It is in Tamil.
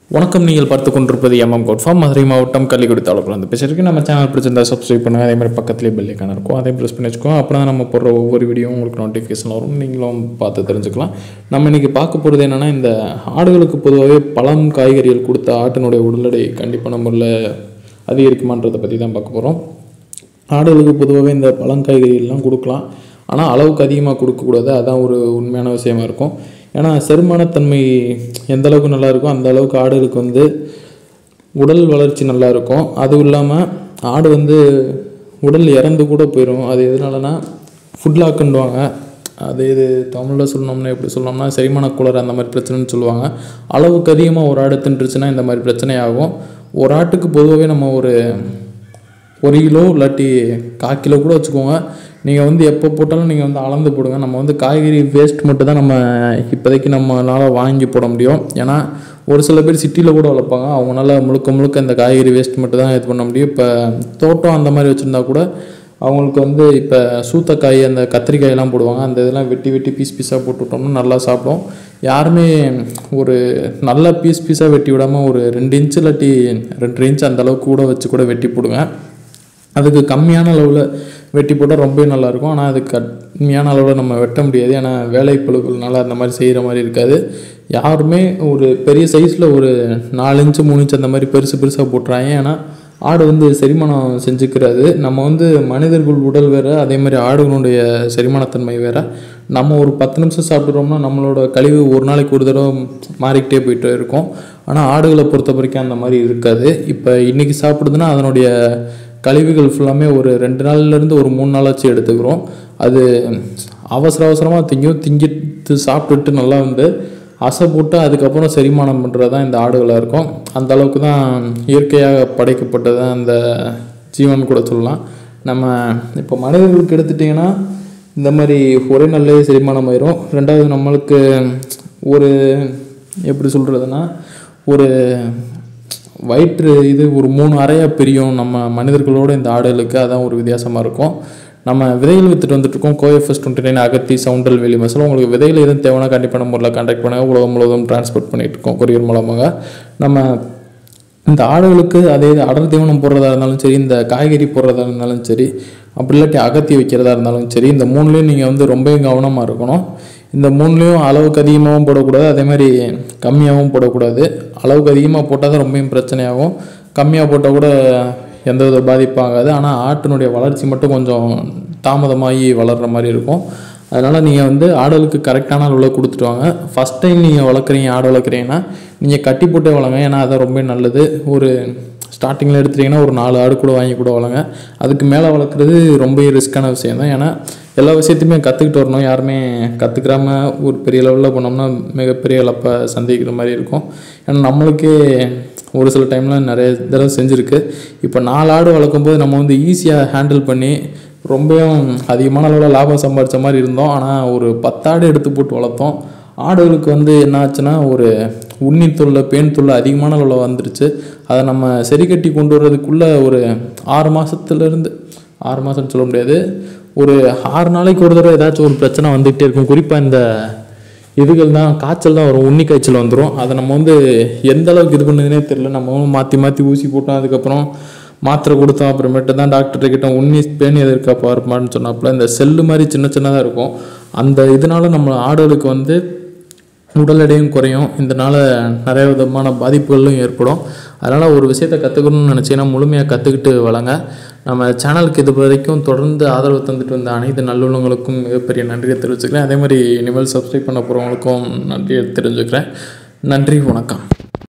வணக்கம் நீங்கள் பார்த்து கொண்டிருப்பது எம்எம் கோட் ஃபார்ம் மதுரை மாவட்டம் கள்ளிக்குடி தாலுக்கில் வந்து பேசுறதுக்கு நம்ம சேனல் பிடிச்சிருந்தா சப்ஸ்கிரைப் பண்ணுங்கள் அதே மாதிரி பக்கத்துலேயே பெல்லைக்கான இருக்கும் அதையும் ப்ரெஸ் பண்ணி வச்சுக்கோங்க அப்புறம் தான் நம்ம போடுற ஒவ்வொரு வீடியோ உங்களுக்கு நோட்டிஃபிகேஷன் வரும் நீங்களும் பார்த்து தெரிஞ்சுக்கலாம் நம்ம இன்றைக்கி பார்க்க போகிறது என்னென்னா இந்த ஆடுகளுக்கு பொதுவாகவே பழம் காய்கறிகள் கொடுத்த ஆட்டினுடைய உடல் எடை கண்டிப்பான முறையில் அதிகரிக்குமான்றதை பற்றி தான் பார்க்க போகிறோம் ஆடுகளுக்கு பொதுவாகவே இந்த பழங்காய்கறிகள்லாம் கொடுக்கலாம் ஆனால் அளவுக்கு அதிகமாக கொடுக்கக்கூடாது அதான் ஒரு உண்மையான விஷயமா இருக்கும் ஏன்னா செரிமானத்தன்மை எந்த அளவுக்கு நல்லா இருக்கோ அந்த அளவுக்கு ஆடுகளுக்கு வந்து உடல் வளர்ச்சி நல்லா இருக்கும் அதுவும் இல்லாமல் ஆடு வந்து உடல் இறந்து கூட போயிடும் அது எதனாலனா ஃபுட் லாக்குன்னுவாங்க அது இது தமிழில் சொல்லணும்னா எப்படி சொல்லணும்னா செரிமான குளர் அந்த மாதிரி பிரச்சனைன்னு சொல்லுவாங்க அளவுக்கு அதிகமாக ஒரு ஆடு தின்றுச்சுன்னா இந்த மாதிரி பிரச்சனை ஆகும் ஒரு ஆட்டுக்கு பொதுவாகவே நம்ம ஒரு ஒரு கிலோ இல்லாட்டி கால் கிலோ கூட வச்சுக்கோங்க நீங்கள் வந்து எப்போ போட்டாலும் நீங்கள் வந்து அளந்து போடுங்க நம்ம வந்து காய்கறி வேஸ்ட் மட்டும் தான் நம்ம இப்போதைக்கு நம்மளால் வாங்கி போட முடியும் ஏன்னா ஒரு சில பேர் சிட்டியில் கூட வளர்ப்பாங்க அவங்களால முழுக்க முழுக்க இந்த காய்கறி வேஸ்ட் மட்டும் தான் இது பண்ண முடியும் இப்போ தோட்டம் அந்த மாதிரி வச்சுருந்தா கூட அவங்களுக்கு வந்து இப்போ சூத்தக்காய் அந்த கத்திரிக்காயெல்லாம் போடுவாங்க அந்த இதெல்லாம் வெட்டி வெட்டி பீஸ் பீஸாக போட்டு விட்டோம்னா நல்லா சாப்பிடும் யாருமே ஒரு நல்ல பீஸ் பீஸாக வெட்டி விடாமல் ஒரு ரெண்டு இன்ச்சு இல்லாட்டி ரெண்டு இன்ச் அந்த அளவுக்கு கூட வச்சு கூட வெட்டி போடுங்க அதுக்கு கம்மியான அளவில் வெட்டி போட்டால் ரொம்பவே நல்லாயிருக்கும் ஆனால் அது கம்மியான அளவில் நம்ம வெட்ட முடியாது ஏன்னா வேலைப்பழுக்கள்னால அந்த மாதிரி செய்கிற மாதிரி இருக்காது யாருமே ஒரு பெரிய சைஸில் ஒரு நாலு இன்ச்சு மூணு இன்ச்சு அந்த மாதிரி பெருசு பெருசாக போட்டுறாங்க ஏன்னா ஆடு வந்து செரிமானம் செஞ்சுக்கிறாது நம்ம வந்து மனிதர்கள் உடல் வேறு அதே மாதிரி ஆடுகளுடைய செரிமானத்தன்மை வேறு நம்ம ஒரு பத்து நிமிஷம் சாப்பிட்றோம்னா நம்மளோட கழிவு ஒரு நாளைக்கு ஒரு தடவை மாறிக்கிட்டே போயிட்டு இருக்கும் ஆனால் ஆடுகளை பொறுத்த வரைக்கும் அந்த மாதிரி இருக்காது இப்போ இன்றைக்கி சாப்பிடுதுன்னா அதனுடைய கழிவுகள் ஃபுல்லாமே ஒரு ரெண்டு நாள்லேருந்து ஒரு மூணு நாளாச்சும் எடுத்துக்கிறோம் அது அவசர அவசரமாக திங்கும் திங்கிட்டு சாப்பிட்டுட்டு நல்லா வந்து அசை போட்டு அதுக்கப்புறம் செரிமானம் பண்ணுறது தான் இந்த ஆடுகளாக இருக்கும் அந்த அளவுக்கு தான் இயற்கையாக படைக்கப்பட்டது அந்த ஜீவன் கூட சொல்லலாம் நம்ம இப்போ மனிதர்களுக்கு எடுத்துட்டிங்கன்னா இந்த மாதிரி ஒரே நல்ல செரிமானம் ஆயிரும் ரெண்டாவது நம்மளுக்கு ஒரு எப்படி சொல்கிறதுனா ஒரு வயிற்று இது ஒரு மூணு அறையாக பிரியும் நம்ம மனிதர்களோட இந்த ஆடுகளுக்கு அதான் ஒரு வித்தியாசமாக இருக்கும் நம்ம விதைகள் வித்துட்டு வந்துட்டுருக்கோம் கோஎஃப்எஸ் டுவெண்ட்டி நைன் அகத்தி சவுண்டல் வெளி மசாலா உங்களுக்கு விதைகள் எதுவும் தேவைன்னா கண்டிப்பான முறையில் கான்டாக்ட் பண்ணுங்கள் உலகம் முழுவதும் டிரான்ஸ்போர்ட் பண்ணிகிட்டு இருக்கோம் கொரியர் மூலமாக நம்ம இந்த ஆடுகளுக்கு அதே இது அடர் தீவனம் போடுறதா இருந்தாலும் சரி இந்த காய்கறி போடுறதா இருந்தாலும் சரி அப்படி இல்லாட்டி அகத்தி வைக்கிறதா இருந்தாலும் சரி இந்த மூணுலேயும் நீங்கள் வந்து ரொம்பவும் கவனமாக இருக்கணும் இந்த மூணுலேயும் அளவுக்கு அதிகமாகவும் போடக்கூடாது அதே மாதிரி கம்மியாகவும் போடக்கூடாது அளவுக்கு அதிகமாக போட்டால் தான் ரொம்பவும் பிரச்சனையாகும் கம்மியாக போட்டால் கூட எந்த வித பாதிப்பும் ஆகாது ஆனால் ஆட்டினுடைய வளர்ச்சி மட்டும் கொஞ்சம் தாமதமாகி வளர்கிற மாதிரி இருக்கும் அதனால் நீங்கள் வந்து ஆடுகளுக்கு கரெக்டான அளவில் கொடுத்துட்டு வாங்க ஃபஸ்ட் டைம் நீங்கள் வளர்க்குறீங்க ஆடு வளர்க்குறீங்கன்னா நீங்கள் கட்டி போட்டே வளங்க ஏன்னா அது ரொம்ப நல்லது ஒரு ஸ்டார்டிங்கில் எடுத்துட்டிங்கன்னா ஒரு நாலு ஆடு கூட வாங்கி கூட வளங்க அதுக்கு மேலே வளர்க்குறது ரொம்ப ரிஸ்க்கான விஷயம் தான் ஏன்னா எல்லா விஷயத்தையுமே கற்றுக்கிட்டு வரணும் யாருமே கற்றுக்கிறாம ஒரு பெரிய லெவலில் பண்ணோம்னா மிகப்பெரிய இழப்பை சந்திக்கிற மாதிரி இருக்கும் ஏன்னா நம்மளுக்கே ஒரு சில டைமில் நிறைய தடவை செஞ்சுருக்கு இப்போ நாலு ஆடு வளர்க்கும் போது நம்ம வந்து ஈஸியாக ஹேண்டில் பண்ணி ரொம்பவும் அதிகமான அளவில் லாபம் சம்பாதிச்ச மாதிரி இருந்தோம் ஆனால் ஒரு பத்தாடு எடுத்து போட்டு வளர்த்தோம் ஆடுகளுக்கு வந்து என்ன ஆச்சுன்னா ஒரு உண்ணி தொல்லை பேன் தொல்லை அதிகமான அளவில் வந்துருச்சு அதை நம்ம சரி கட்டி கொண்டு வர்றதுக்குள்ளே ஒரு ஆறு மாதத்துலேருந்து ஆறு மாதம்னு சொல்ல முடியாது ஒரு ஆறு நாளைக்கு ஒரு தடவை ஏதாச்சும் ஒரு பிரச்சனை வந்துகிட்டே இருக்கும் குறிப்பாக இந்த இதுகள் தான் காய்ச்சல் தான் வரும் உண்ணி காய்ச்சல் வந்துடும் அதை நம்ம வந்து எந்த அளவுக்கு இது பண்ணுதுன்னே தெரியல நம்ம மாற்றி மாற்றி ஊசி போட்டோம் அதுக்கப்புறம் மாத்திரை கொடுத்தோம் அப்புறமேட்டு தான் டாக்டர்கிட்ட கிட்ட உண்ணி பேன் எது இருக்கா பாருப்பான்னு சொன்னாப்புல இந்த செல்லு மாதிரி சின்ன சின்னதாக இருக்கும் அந்த இதனால நம்ம ஆடுகளுக்கு வந்து உடல் எடையும் குறையும் இதனால் நிறைய விதமான பாதிப்புகளும் ஏற்படும் அதனால் ஒரு விஷயத்தை கற்றுக்கணும்னு நினச்சிங்கன்னா முழுமையாக கற்றுக்கிட்டு வளங்க நம்ம சேனலுக்கு இது வரைக்கும் தொடர்ந்து ஆதரவு தந்துட்டு வந்த அனைத்து நல்லுள்ளவங்களுக்கும் மிகப்பெரிய நன்றியை தெரிவிச்சுக்கிறேன் அதே மாதிரி இனிமேல் சப்ஸ்கிரைப் பண்ண போகிறவங்களுக்கும் நன்றியை தெரிஞ்சுக்கிறேன் நன்றி வணக்கம்